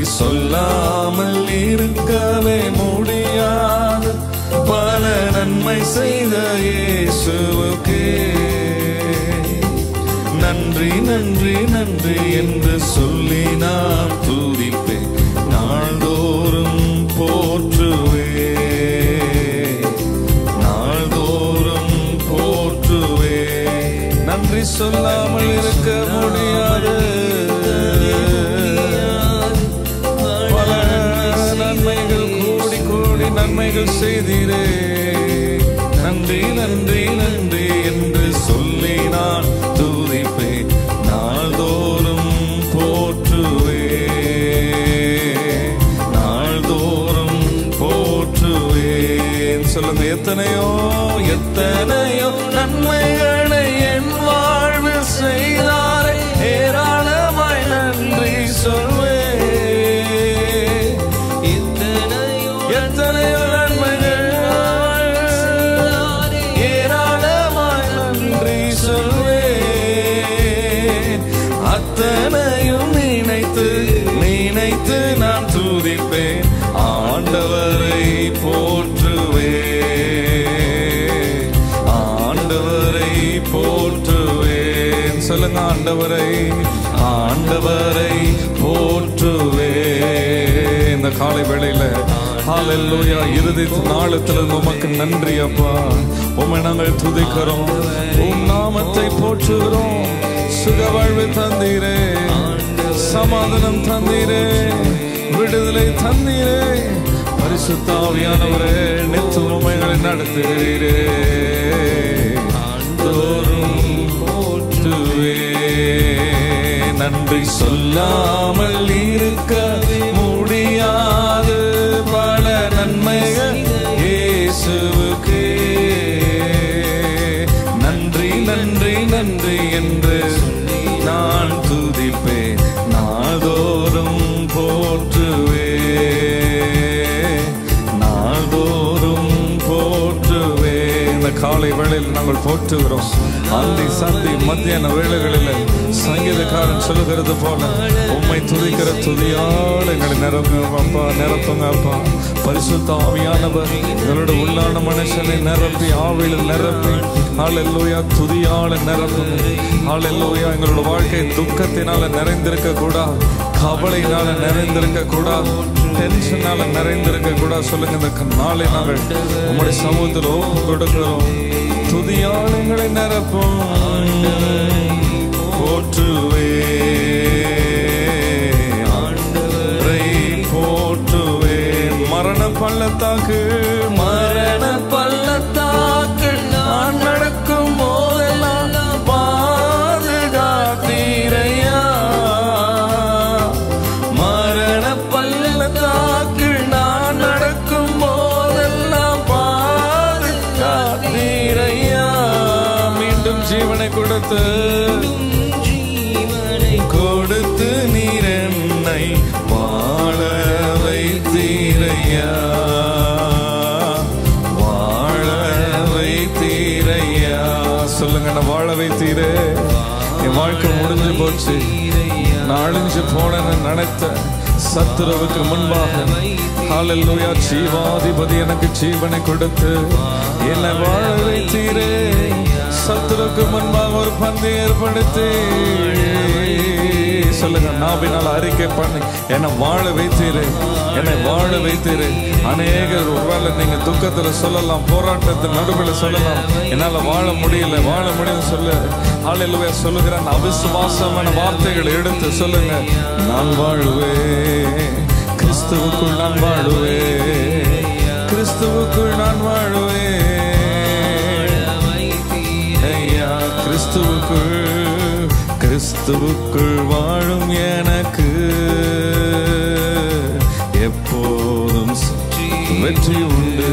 சொல்லாமல் இருக்கவே முடியாது பல நன்மை செய்த இயேசுவுக்கே நன்றி நன்றி நன்றி என்று சொல்லி நான் துதிப்பேன் நாள்தோறும் போற்றுவே நாள்தோறும் போற்றுவே நன்றி சொல்லாமல் இருக்க முடியாது பல நன்மைகள் கோடி கோடி நன்மைகள் செய்தீரே நன்றி நன்றி நன்றி என்று சொல்லி நான் துதிப்பேன் நாள்தோறும் போற்றுவே நாள்தோறும் போற்றுவேன் சொல்லுங்க எத்தனையோ எத்தனையோ நன்மைகளை என் வாழ்வில் செய்தாரே ஏராளமாய் நன்றி சொல்வே எத்தனையோ நன்மைகள் ஏராளமாய் நன்றி சொல்வேன் அத்தனையும் நினைத்து நினைத்து நான் துதிப்பேன் ஆண்டவரை போற்றுவே ஆண்டவரை போற்றுவேன் சொல்லுங்க ஆண்டவரை ஆண்டவரை போற்றுவே இந்த காலை வேளையில ஹalleluya இறுதி நாளத்துல உமக்கு நன்றி அப்பா உம்மை நாங்கள் துதிக்கிறோம் உம் நாமத்தை போற்றுகிறோம் சுக வாழ்வு தந்தீரே சமாதானம் தந்தீரே விடுதலை தந்தீரே பரிசுத்தாவியானவரே நித்தம் உமைகளை நடத்துகிறீரே ஆண்டோறும் போற்றுவே நன்றி சொல்லாமல் இருக்க முடியாது பல நன்மைகள் இயேசுவுக்கே நன்றி நன்றி நன்றி என்று நான் துதிப்பேன் நாள்தோறும் போற்றுவே நாள்தோறும் போற்றுவே இந்த காலை வேளையில் நாங்கள் போற்றுகிறோம் அந்தி சந்தி மத்தியான வேளைகளில் சங்கீதக்காரன் சொல்லுகிறது போல உம்மை துதிக்கிற துதியால் எங்களை நிரப்புங்க அப்பா நிரப்புங்க அப்பா பரிசுத்த ஆவியானவர் எங்களோட உள்ளான மனுஷனை நிரப்பி ஆவியில் நிரப்பி ஹalleluya துதியால நிரப்புங்க ஹalleluya எங்களோட வாழ்க்கை துக்கத்தினால நிறைந்திருக்க கூடாது கவலையினால நிறைந்திருக்க கூடாது டென்ஷனால நிறைந்திருக்க கூடாது சொல்லுங்க இந்த நாளை நாங்கள் உங்களுடைய சமூகத்தில் ஒப்பு கொடுக்கிறோம் துதியால் எங்களை நிரப்பும் போற்றுவே ஆண்டவரை போற்றுவே மரண பள்ளத்தாக்கு மரண பள்ளத்தாக்கு நான் நடக்கும் போதெல்லாம் பாதுகாத்தீரையா மரண பள்ளத்தாக்கு நான் நடக்கும் போதெல்லாம் பாதுகாத்தீரையா மீண்டும் ஜீவனை கொடுத்து கொடுத்து நீர் என்னை வாழ வைத்தீரையா வாழ வைத்தீரையா சொல்லுங்க நான் வாழ வைத்தீரே என் வாழ்க்கை முடிஞ்சு போச்சு நாளிஞ்சு போன நினைத்த சத்துருவுக்கு முன்பாக ஹalleluya ஜீவாதிபதி எனக்கு ஜீவனை கொடுத்து என்னை வாழ வைத்தீரே சத்துருக்கு முன்பாக ஒரு பந்து ஏற்படுத்தி சொல்லுங்க நாபினால் அறிக்கை பண்ணி என்னை வாழ வைத்தீரே என்னை வாழ வைத்தீரே அநேகர் ஒருவேளை நீங்க துக்கத்துல சொல்லலாம் போராட்டத்தின் நடுவில் சொல்லலாம் என்னால வாழ முடியல வாழ முடியல சொல்ல ஆளிலுவே சொல்லுகிறேன் அவிசுவாசமான வார்த்தைகளை எடுத்து சொல்லுங்க நான் வாழுவேன் கிறிஸ்துவுக்குள் நான் வாழுவேன் கிறிஸ்துவுக்குள் நான் வாழுவேன் ஐயா கிறிஸ்துவுக்குள் கிறிஸ்துவுக்குள் வாழும் எனக்கு எப்போதும் வெற்றி உண்டு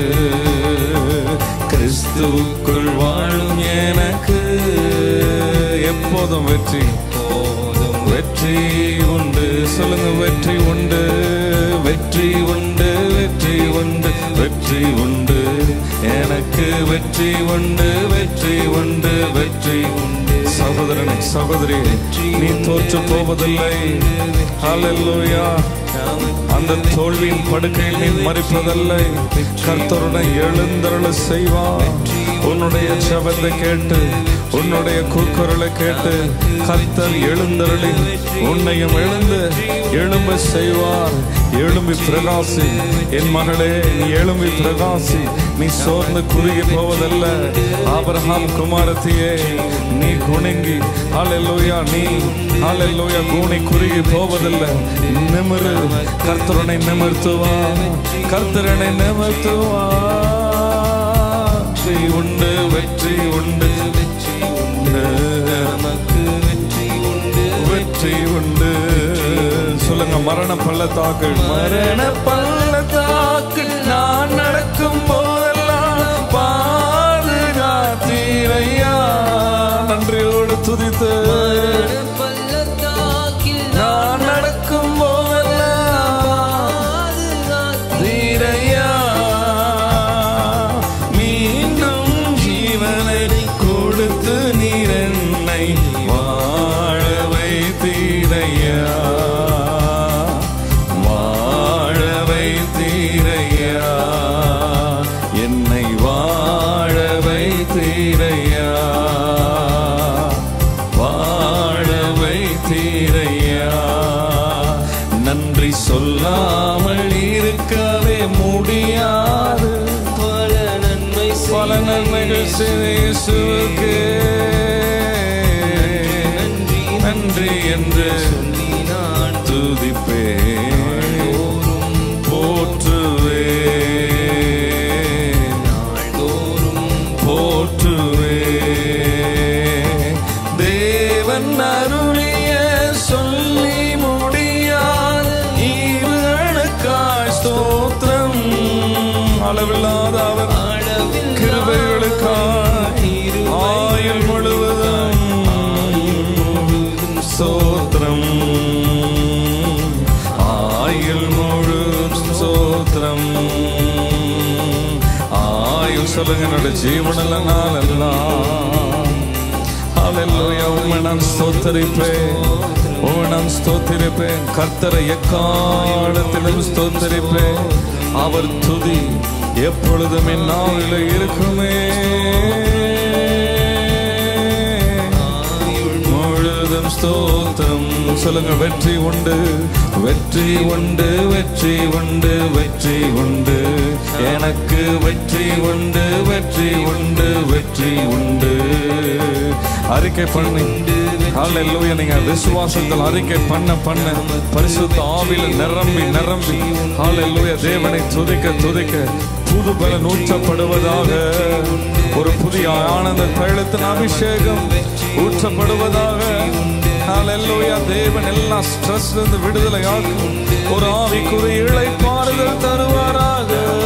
கிறிஸ்துவுக்குள் வாழும் எனக்கு எப்போதும் வெற்றி வெற்றி உண்டு சொல்லுங்க வெற்றி உண்டு வெற்றி உண்டு வெற்றி உண்டு வெற்றி உண்டு எனக்கு வெற்றி உண்டு வெற்றி உண்டு வெற்றி உண்டு சகோதரனை சகோதரி நீ தோற்று போவதில்லை ஹalleluya அந்த தோல்வியின் படுக்கையில் நீ மறிப்பதில்லை கர்த்தருடன் எழுந்தருள செய்வார் உன்னுடைய ஜெபத்தை கேட்டு உன்னுடைய கூக்குரலை கேட்டு கர்த்தர் எழுந்தருளி உன்னையும் எழுந்து எழும்ப செய்வார் எழும்பி பிரகாசி என் மகளே நீ எழும்பி பிரகாசி நீ சோர்ந்து குறுகி போவதல்ல ஆபிரகாம் குமாரத்தியே நீ குணுங்கி ஹalleluya நீ ஹalleluya கூனி குறுகி போவதல்ல நிமிரு கர்த்தரனை நிமிர்த்துவா கர்த்தரனை நிமிர்த்துவா வெற்றி உண்டு வெற்றி உண்டு வெற்றி உண்டு நமக்கு வெற்றி உண்டு வெற்றி உண்டு சொல்லுங்க மரண பள்ளத்தாக்கு மரண பள்ளத்தாக்கு நான் நடக்கும் போதெல்லாம் பாதுகாத்தீரையா நன்றியோடு துதித்து பள்ளத்தாக்கில் நான் நடக்கும் போதெல்லாம் தீரையா மீண்டும் ஜீவனை கொடுத்து நீர் என்னை வாழ வைத்தீரையா வாழ வைத்தீரையா என்னை வாழ வைத்தீரையா வாழ வைத்தீரையா நன்றி சொல்லாமல் இருக்கவே முடியாது பல நன்மை பல நன்மைகள் செய்த இயேசுவுக்கு நன்றி நன்றி என்று சொல்லி நான் துதிப்பேன் போற்றுவே நாள்தோறும் போற்றுவே தேவன் அருளிய சொல்லி முடியாத ஈரணுக்காய் ஸ்தோத்திரம் அளவில்லாத அவர் அளவில் கிருபைகளுக்காய் ஆயுள் முழுவதும் சோத்திரம் ஆயுள் முழுவதும் சோத்திரம் ஆயுள் சொல்லுங்க என்னோட ஜீவனில் நாளெல்லாம் ஹalleluya உம்மை நான் ஸ்தோத்தரிப்பேன் உம்மை நான் ஸ்தோத்தரிப்பேன் கர்த்தரை எக்காலத்திலும் ஸ்தோத்தரிப்பேன் அவர் துதி எப்பொழுதும் என் நாவில இருக்குமே முழுதும் ஸ்தோத்திரம் சொல்லுங்க வெற்றி உண்டு வெற்றி உண்டு வெற்றி உண்டு வெற்றி உண்டு எனக்கு வெற்றி உண்டு வெற்றி உண்டு வெற்றி உண்டு அறிக்கை பண்ணி ஹalleluya நீங்க விசுவாசத்தில் அறிக்கை பண்ண பண்ண பரிசுத்த ஆவியில நிரம்பி நிரம்பி ஹalleluya தேவனை துதிக்க துதிக்க புது பலன் ஊற்றப்படுவதாக ஒரு புதிய ஆனந்த தைலத்தின் அபிஷேகம் ஊற்றப்படுவதாக ஹalleluya தேவன் எல்லா ஸ்ட்ரெஸ்ல இருந்து விடுதலை ஆக்கும் ஒரு ஆவிக்குரிய இளைப்பாறுதல் தருவாராக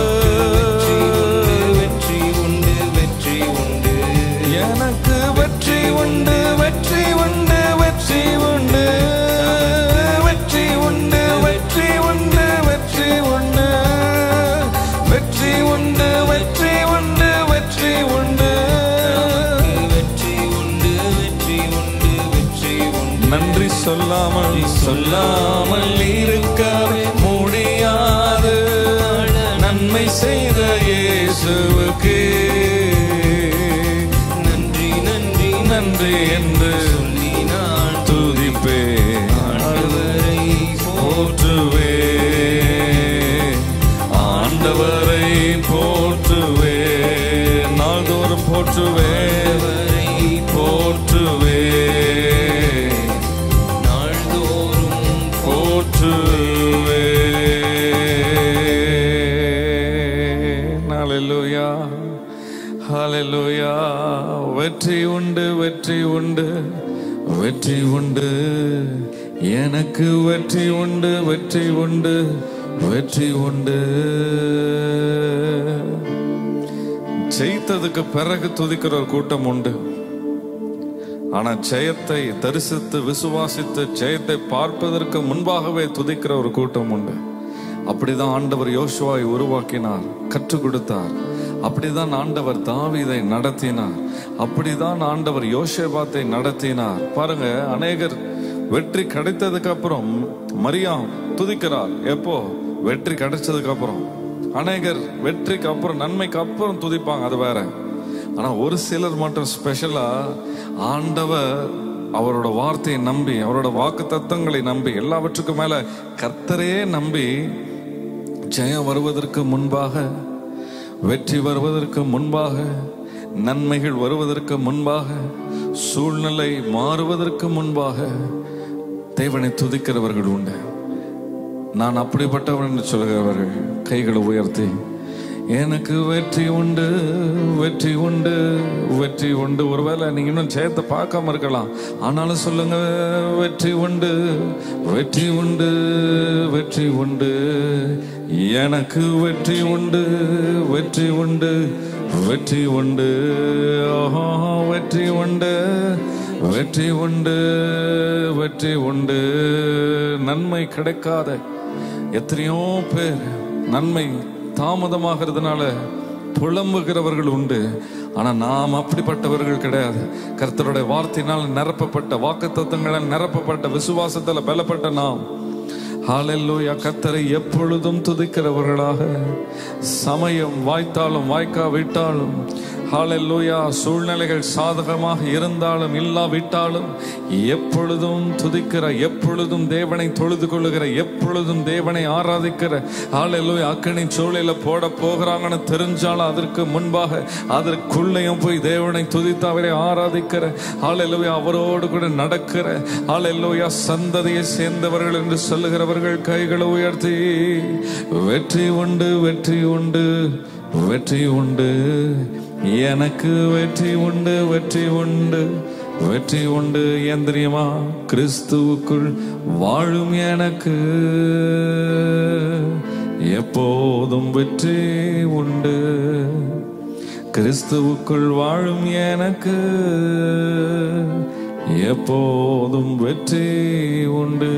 வெற்றி உண்டு வெற்றி உண்டு எனக்கு வெற்றி உண்டு வெற்றி உண்டு வெற்றி உண்டு வெற்றி உண்டு வெற்றி உண்டு வெற்றி உண்டு வெற்றி உண்டு வெற்றி உண்டு வெற்றி உண்டு வெற்றி உண்டு வெற்றி உண்டு வெற்றி உண்டு நன்றி சொல்லாமல் சொல்லாமல் இருக்கவே முடியாது நன்மை செய்த இயேசுவுக்கு நன்றி நன்றி நன்றி என்று சொல்லி நான் துதிப்பேன் ஆண்டவரை போற்றுவே ஆண்டவரை போற்றுவே நாள்தோறும் போற்றுவே போற்றவரை போற்றுவே நாள்தோறும் போற்றுவே ஹalleluya ஹalleluya வெற்றி உண்டு வெற்றி உண்டு வெற்றி உண்டு எனக்கு வெற்றி உண்டு வெற்றி உண்டு வெற்றி உண்டு ஜெயித்ததுக்கு பிறகு துதிக்கிற ஒரு கூட்டம் உண்டு ஆனா ஜெயத்தை தரிசித்து விசுவாசித்து ஜெயத்தை பார்ப்பதற்கு முன்பாகவே துதிக்கிற ஒரு கூட்டம் உண்டு அப்படிதான் ஆண்டவர் யோசுவாவை உருவாக்கினார் கற்றுக் கொடுத்தார் அப்படிதான் ஆண்டவர் தாவீதை நடத்தினார் அப்படிதான் ஆண்டவர் யோசேபாத்தை நடத்தினார் பாருங்க அநேகர் வெற்றி கிடைத்ததுக்கு அப்புறம் மரியாம் துதிக்கிறார் எப்போ வெற்றி கிடைச்சதுக்கு அப்புறம் அநேகர் வெற்றிக்கு அப்புறம் நன்மைக்கு அப்புறம் துதிப்பாங்க அது வேற ஆனா ஒரு சிலர் மட்டும் ஸ்பெஷலா ஆண்டவர் அவரோட வார்த்தையை நம்பி அவரோட வாக்கு தத்தங்களை நம்பி எல்லாவற்றுக்கும் மேல கர்த்தரையே நம்பி ஜெயம் வருவதற்கு முன்பாக வெற்றி வருவதற்கு முன்பாக நன்மைகள் வருவதற்கு முன்பாக சூழ்நிலை மாறுவதற்கு முன்பாக தேவனை துதிக்கிறவர்கள் உண்டு நான் அப்படிப்பட்டவன் என்று சொல்கிறவர்கள் கைகளை உயர்த்தி எனக்கு வெற்றி உண்டு வெற்றி உண்டு வெற்றி உண்டு ஒருவேளை நீங்க இன்னும் ஜெயத்தை பார்க்காம இருக்கலாம் ஆனாலும் சொல்லுங்க வெற்றி உண்டு வெற்றி உண்டு வெற்றி உண்டு எனக்கு வெற்றி உண்டு வெற்றி உண்டு வெற்றி உண்டு ஆஹா, வெற்றி உண்டு வெற்றி உண்டு வெற்றி உண்டு நன்மை கிடைக்காத எத்தனையோ பேர் நன்மை தாமதமாகிறதுனால புலம்புகிறவர்கள் உண்டு ஆனா நாம் அப்படிப்பட்டவர்கள் கிடையாது கர்த்தருடைய வார்த்தையினால் நிரப்பப்பட்ட வாக்குத்தத்தங்களால் நிரப்பப்பட்ட விசுவாசத்துல பலப்பட்ட நாம் ஹalleluya கர்த்தரை எப்பொழுதும் துதிக்கிறவர்களாக சமயம் வாய்த்தாலும் வாய்க்காவிட்டாலும் ஹalleluya சூழ்நிலைகள் சாதகமாக இருந்தாலும் இல்லாவிட்டாலும் எப்பொழுதும் துதிக்கிற எப்பொழுதும் தேவனை தொழுது கொள்ளுகிற எப்பொழுதும் தேவனை ஆராதிக்கிற ஹalleluya அக்கனி சூழல போட போகிறாங்கன்னு தெரிஞ்சாலும் அதற்கு முன்பாக அதற்குள்ளேயும் போய் தேவனை துதித்து அவரை ஆராதிக்கிற ஹalleluya அவரோடு கூட நடக்கிற ஹalleluya சந்ததியை சேர்ந்தவர்கள் என்று சொல்லுகிறவர்கள் கைகளை உயர்த்தி வெற்றி உண்டு வெற்றி உண்டு வெற்றி உண்டு எனக்கு வெற்றி உண்டு வெற்றி உண்டு வெற்றி உண்டு ஏன் தெரியுமா கிறிஸ்துவுக்குள் வாழும் எனக்கு எப்போதும் வெற்றி உண்டு கிறிஸ்துவுக்குள் வாழும் எனக்கு எப்போதும் வெற்றி உண்டு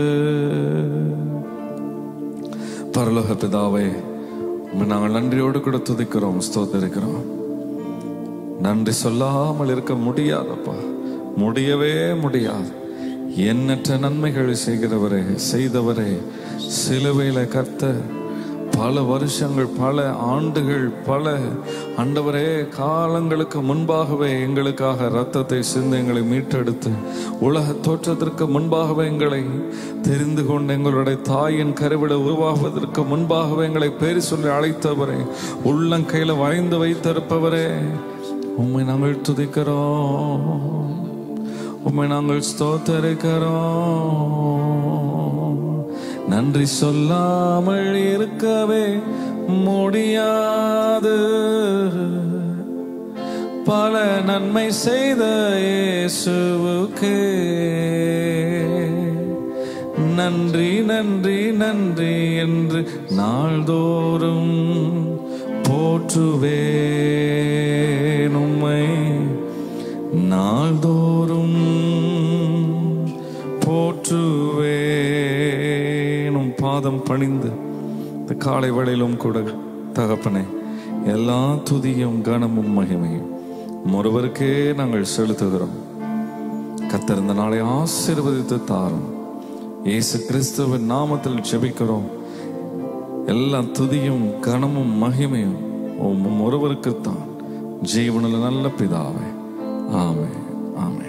பரலோக பிதாவே உம்மை நாங்கள் நன்றியோடு கூட துதிக்கிறோம் ஸ்தோத்திருக்கிறோம் நன்றி சொல்லாமல் இருக்க முடியாதப்பா முடியவே முடியாது எண்ணற்ற நன்மைகளை செய்கிறவரே செய்தவரே சிலுவையில கர்த்தர் பல வருஷங்கள் பல ஆண்டுகள் பல ஆண்டவரே காலங்களுக்கு முன்பாகவே எங்களுக்காக ரத்தத்தை சிந்து எங்களை மீட்டெடுத்து உலக தோற்றத்திற்கு முன்பாகவே எங்களை தெரிந்து கொண்டு எங்களுடைய தாயின் கருவிட உருவாகுவதற்கு முன்பாகவே எங்களை பேர் சொல்லி அழைத்தவரே உள்ளங்கையில வரைந்து வைத்திருப்பவரே உம்மை நாங்கள் துதிக்கிறோம் உம்மை நாங்கள் ஸ்தோத்தரிக்கிறோம் நன்றி சொல்லாமல் இருக்கவே முடியாது பல நன்மை செய்த இயேசுவுக்கே நன்றி நன்றி நன்றி என்று நாள்தோறும் போற்றுவேன் உம்மை நாள்தோறும் போற்றுவேனும் பாதம் பணிந்து இந்த காலை வேளையிலும் கூட தகப்பனே எல்லா துதியும் கனமும் மகிமையும் ஒருவருக்கே நாங்கள் செலுத்துகிறோம் கத்தர் இந்த நாளை ஆசீர்வதித்து தாரும் இயேசு கிறிஸ்துவின் நாமத்தில் ஜெபிக்கிறோம் எல்லா துதியும் கனமும் மகிமையும் உம் ஒருவருக்குத்தான் ஜீவனில் நல்ல பிதாவே ஆமே ஆமே